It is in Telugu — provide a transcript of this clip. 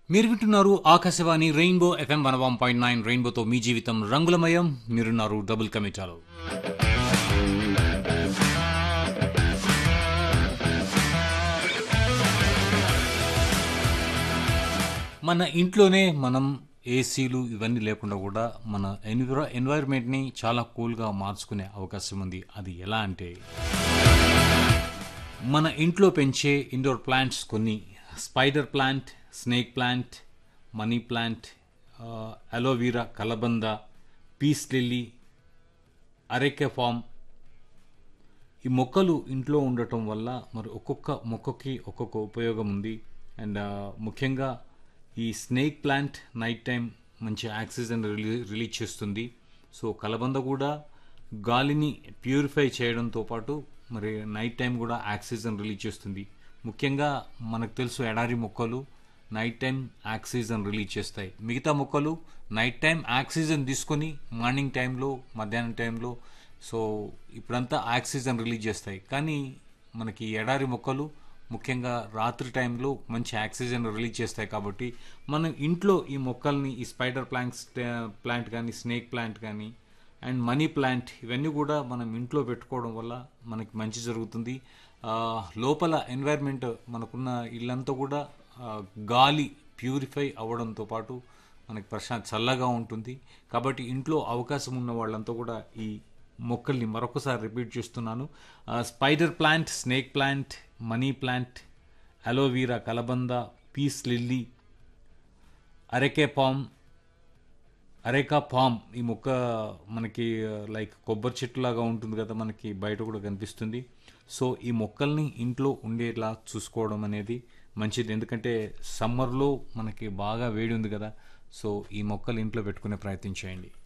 మీరు వింటున్నారు Akashvani rainbow FM one one point nine రెయిన్బోతో మీ జీవితం రంగులమయం మీరున్నారు డబుల్ కమిటాలో మన ఇంట్లోనే మనం ఏసీలు ఇవన్నీ లేకుండా కూడా మన ఎన్విరా ఎన్వైర్న్మెంట్ని చాలా కూల్గా మార్చుకునే అవకాశం ఉంది అది ఎలా అంటే మన ఇంట్లో పెంచే ఇండోర్ ప్లాంట్స్ కొన్ని spider plant snake plant money plant aloe vera కలబంద పీస్ లిల్లీ అరెకే ఫామ్ ఈ మొక్కలు ఇంట్లో ఉండటం వల్ల మరి ఒక్కొక్క మొక్కకి ఒక్కొక్క ఉపయోగం ఉంది అండ్ ముఖ్యంగా ఈ స్నేక్ ప్లాంట్ నైట్ టైం మంచి ఆక్సిజన్ రిలీ రిలీజ్ చేస్తుంది సో కలబంద కూడా గాలిని ప్యూరిఫై చేయడంతో పాటు మరి నైట్ టైం కూడా ఆక్సిజన్ రిలీజ్ చేస్తుంది ముఖ్యంగా మనకు తెలుసు ఎడారి మొక్కలు నైట్ టైం ఆక్సిజన్ రిలీజ్ చేస్తాయి మిగతా మొక్కలు నైట్ టైం ఆక్సిజన్ తీసుకొని మార్నింగ్ టైంలో మధ్యాహ్నం టైంలో సో ఇప్పుడంతా ఆక్సిజన్ రిలీజ్ చేస్తాయి కానీ మనకి ఎడారి మొక్కలు ముఖ్యంగా రాత్రి టైంలో మంచి ఆక్సిజన్ రిలీజ్ చేస్తాయి కాబట్టి మనం ఇంట్లో ఈ మొక్కల్ని ఈ స్పైడర్ ప్లాంట్స్ ప్లాంట్ కానీ స్నేక్ ప్లాంట్ కానీ అండ్ మనీ ప్లాంట్ ఇవన్నీ కూడా మనం ఇంట్లో పెట్టుకోవడం వల్ల మనకి మంచి జరుగుతుంది ఆ, లోపల ఎన్వైర్న్మెంట్ మనకున్న ఇల్లంతా కూడా ఆ, గాలి ప్యూరిఫై అవ్వడంతో పాటు మనకి ప్రశాంత్ చల్లగా ఉంటుంది కాబట్టి ఇంట్లో అవకాశం ఉన్న వాళ్ళంతా కూడా ఈ మొక్కల్ని మరొకసారి రిపీట్ చేస్తున్నాను ఆ, spider plant snake plant money plant aloe vera కలబంద peace lily areca palm areca palm ఈ మొక్క మనకి లైక్ కొబ్బరి చెట్టు లాగా ఉంటుంది కదా మనకి బయట కూడా కనిపిస్తుంది సో ఈ మొక్కల్ని ఇంట్లో ఉండేలా చూసుకోవడం అనేది మంచిది ఎందుకంటే సమ్మర్లో మనకి బాగా వేడి ఉంది కదా సో ఈ మొక్కలు ఇంట్లో పెట్టుకునే ప్రయత్నం చేయండి